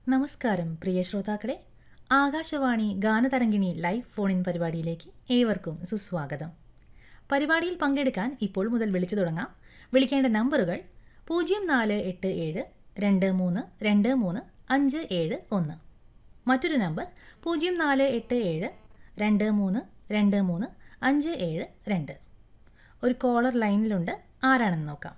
നമസ്കാരം പ്രിയ ശ്രോതാക്കളെ Akashvani Ganatharangini live phone in പരിപാടിയിലേക്ക് ഏവർക്കും സുസ്വാഗതം പരിപാടിയിൽ പങ്കെടുക്കാൻ ഇപ്പോൾ മുതൽ വിളിച്ചു തുടങ്ങാം വിളിക്കേണ്ട നമ്പറുകൾ പൂജ്യം നാല് എട്ട് ഏഴ് രണ്ട് മൂന്ന് രണ്ട് മൂന്ന് അഞ്ച് ഏഴ് ഒന്ന് മറ്റൊരു നമ്പർ പൂജ്യം നാല് എട്ട് ഏഴ് രണ്ട് മൂന്ന് രണ്ട് മൂന്ന് അഞ്ച് ഏഴ് രണ്ട് ഒരു കോളർ ലൈനിലുണ്ട് ആരാണെന്ന് നോക്കാം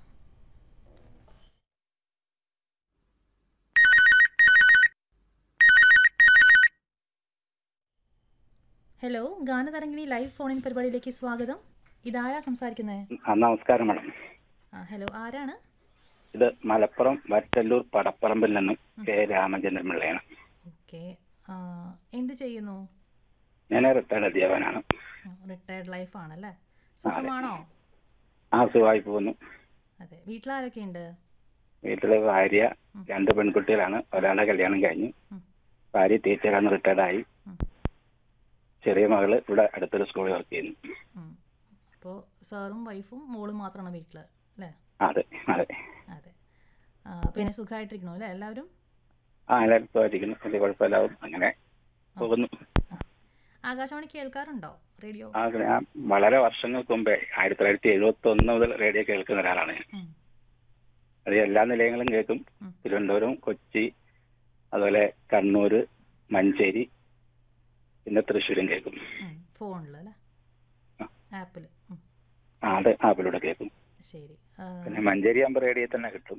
hello Ganatharangini live phone in പരിപാടിയിലേക്ക് സ്വാഗതം ഇതാരാ സംസാരിക്കുന്നത് ആ, നമസ്കാരം മാഡം ആ ഹലോ ആരാണ് ഇത് മലപ്പുറം വറ്റല്ലൂർ പടപ്പറമ്പിൽ നിന്നും കെ രാമചന്ദ്രൻ പിള്ളയാണ് ഓക്കെ എന്ത് ചെയ്യുന്നു ഞാൻ റിട്ടയർഡ് അധ്യാപകനാണ് റിട്ടയർഡ് ലൈഫ് ആണല്ലേ സുഖമാണോ ആ സുഖമായി പോകുന്നു അതെ വീട്ടിലാരൊക്കെ ഉണ്ട് വീട്ടിലെ ഭാര്യ രണ്ട് പെൺകുട്ടികളാണ് ഒരാളുടെ കല്യാണം കഴിഞ്ഞു ഉം. ഭാര്യ ടീച്ചറാണ് റിട്ടയർഡായി ഉം. ചെറിയ മകള് ഇവിടെ അടുത്തൊരു സ്കൂളിൽ വർക്ക് ചെയ്യുന്നു അപ്പോൾ സാറും വൈഫും മോളും മാത്രമാണ് വീട്ടിൽ അല്ലേ അതെ അതെ അതെ ആ, പിന്നെ സുഖമായിട്ടിരിക്കണോ അല്ലേ എല്ലാവരും ആ എല്ലാവരും സുഖമായിരിക്കുന്നു വലിയ കുഴപ്പമില്ലാവും അങ്ങനെ പോകുന്നു ആകാശവാണി കേൾക്കാറുണ്ടോ റേഡിയോ ആ ഞാൻ വളരെ വർഷങ്ങൾക്ക് മുമ്പേ ആയിരത്തി തൊള്ളായിരത്തി എഴുപത്തി ഒന്ന് മുതൽ റേഡിയോ കേൾക്കുന്ന ഒരാളാണ് ഞാൻ ഉം. അത് എല്ലാ നിലയങ്ങളും കേൾക്കും ഉം. തിരുവനന്തപുരം കൊച്ചി അതുപോലെ കണ്ണൂര് മഞ്ചേരി പിന്നെ തൃശ്ശൂരും കേൾക്കും ഉം. ഫോണിൽ അല്ലേ ആ. ആപ്പിൽ ഉം. ആ അത് ആപ്പിലൂടെ കേൾക്കും ശരി ആ, പിന്നെ മഞ്ചേരി ആകുമ്പോൾ റേഡിയോ തന്നെ കിട്ടും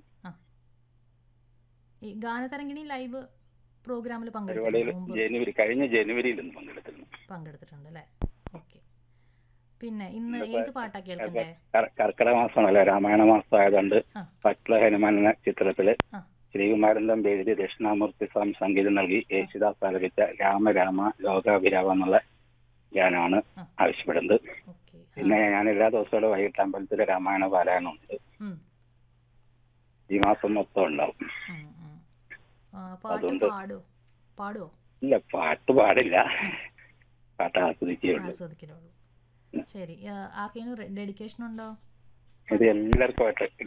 ഈ ഗാനതരംഗിണി ലൈവ് പ്രോഗ്രാമിൽ പരിപാടിയിൽ പങ്കെടുത്തിട്ടുണ്ട് മുമ്പ് ജനുവരി കഴിഞ്ഞ ജനുവരിയിൽ ഒന്ന് പങ്കെടുത്തിരുന്നു പങ്കെടുത്തിട്ടുണ്ട് അല്ലേ ഓക്കെ പിന്നെ ഇന്ന് ഇന്നിപ്പോ ഏത് പാട്ടാ കേൾക്കണ്ടേ കർ- കർക്കിടക മാസമാണല്ലോ രാമായണ മാസം ആയതുകൊണ്ട് ആ. പట్ల ഹനുമാൻ എന്ന ചിത്രത്തില് ആ. ശ്രീകുമാരൻ തമ്പി എഴുതി ദക്ഷിണാമൂർത്തി സ്വാമി സംഗീതം നൽകി യേശുദാസ് ആലപിച്ച രാമ രാമ ലോകാഭിരാമ എന്നുള്ള ഗാനമാണ് ആ. ആവശ്യപ്പെടുന്നത് ഓക്കെ പിന്നെ ഞാൻ എല്ലാ ദിവസവും വൈകിട്ട് അമ്പലത്തിലെ രാമായണ പാരായണമുണ്ട് ഈ മാസം മൊത്തം ഉണ്ടാവും പാട്ട് അതുകൊണ്ട് പാടോ പാടുവോ ഇല്ല പാട്ട് പാടില്ല പാട്ട് ആസ്വദിക്കുകയുള്ളൂ ആസ്വദിക്കലുള്ളൂ ശരി ആ, ആർക്കെങ്കിലും ഡെഡിക്കേഷൻ ഉണ്ടോ ഇത് എല്ലാവർക്കുമായിട്ട്